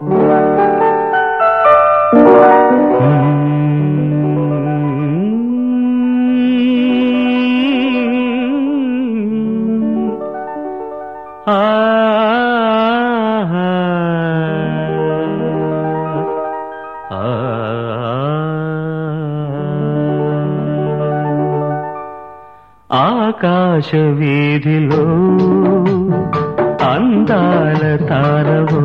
ఆకాశ వీధిలో అందాల తారవో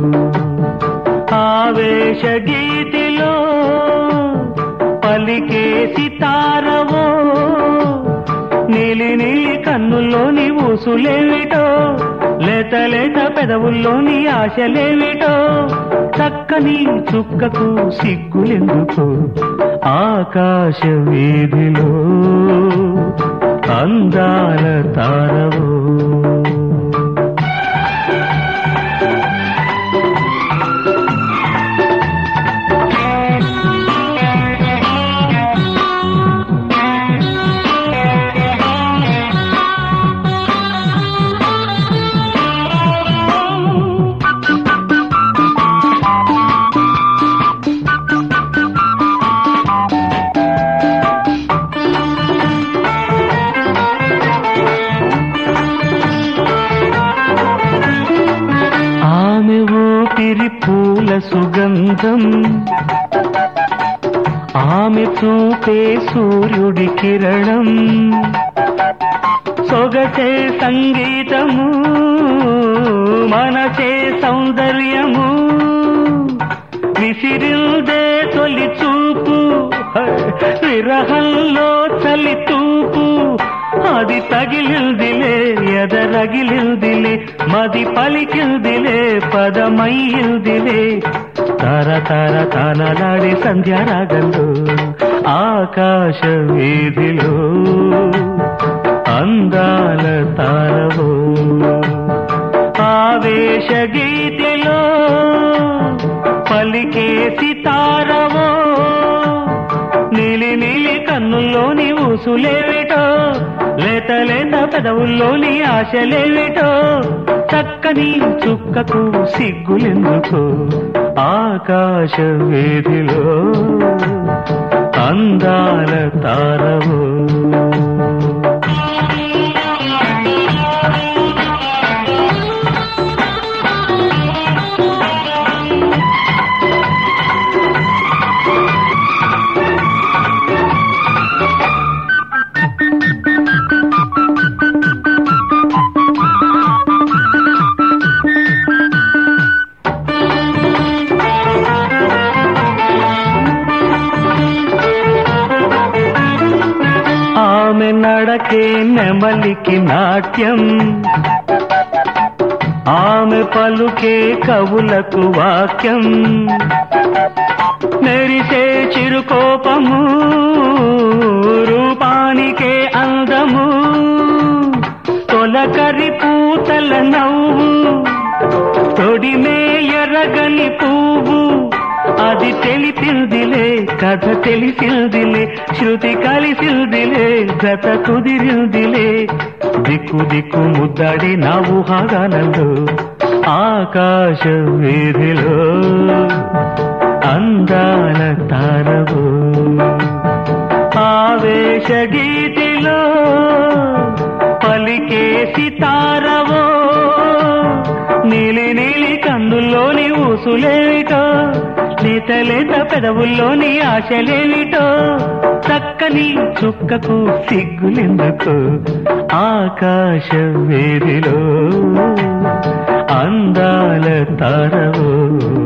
ఆవేశ గీతిలో పలికేసి తారవో నీలి నీలి కన్నుల్లోని ఊసులేమిటో లేత లేత పెదవుల్లోని ఆశలేమిటో చక్కని చుక్కకు సిగ్గులెందుకో ఆకాశ వీధిలో అందాల తారవో ఆమె ఊపిరి పూల సుగంధం ఆమె చూపే సూర్యుడి కిరణం సొగసే సంగీతము మనసే సౌందర్యము విసిరిందే తొలి చూపు విరహంలో చలి తూపు అది తగిలిందిలే ఎదరగిలిందిలే మది పలికిందిలే పదమయ్యిందిలే తర తర తనలాడే సంధ్యారాగంలో ఆకాశ వీధిలో అందాల తారవో ఆవేశ గీతిలో పలికేసి తారవో నీలి నీలి కన్నుల్లోని ఊసులేవిటో లేత లేత పెదవుల్లోని ఆశలేవిటో చక్కని చుక్కకు సిగ్గులెందుకో ఆకాశ వీధిలో అందాల తారవో ఆమె నడకే నెమలికి నాట్యం ఆమె పలుకే కవులకు వాక్యం మెరిసే చిరుకోపము రూపానికే అందము తొలకరి పూతల నవ్వు తొడిమే ఎరగని పువ్వు అది తెలిసిందిలే కథ తెలిసిందిలే శృతి కలిసిందిలే గత కుదిరిందిలే దిక్కు దిక్కు ముద్దడి నా ఊహాగానంలో ఆకాశ వీధిలో అందాల తారవు ఆవేశ గీతిలో పలికేసి తారవో నీలి నీలి కన్నుల్లోని ఊసులేవిటో లేత లేత పెదవుల్లోని ఆశలేవిటో చక్కని చుక్కకు సిగ్గులెందుకు ఆకాశ వేదిలో అందాల తారవో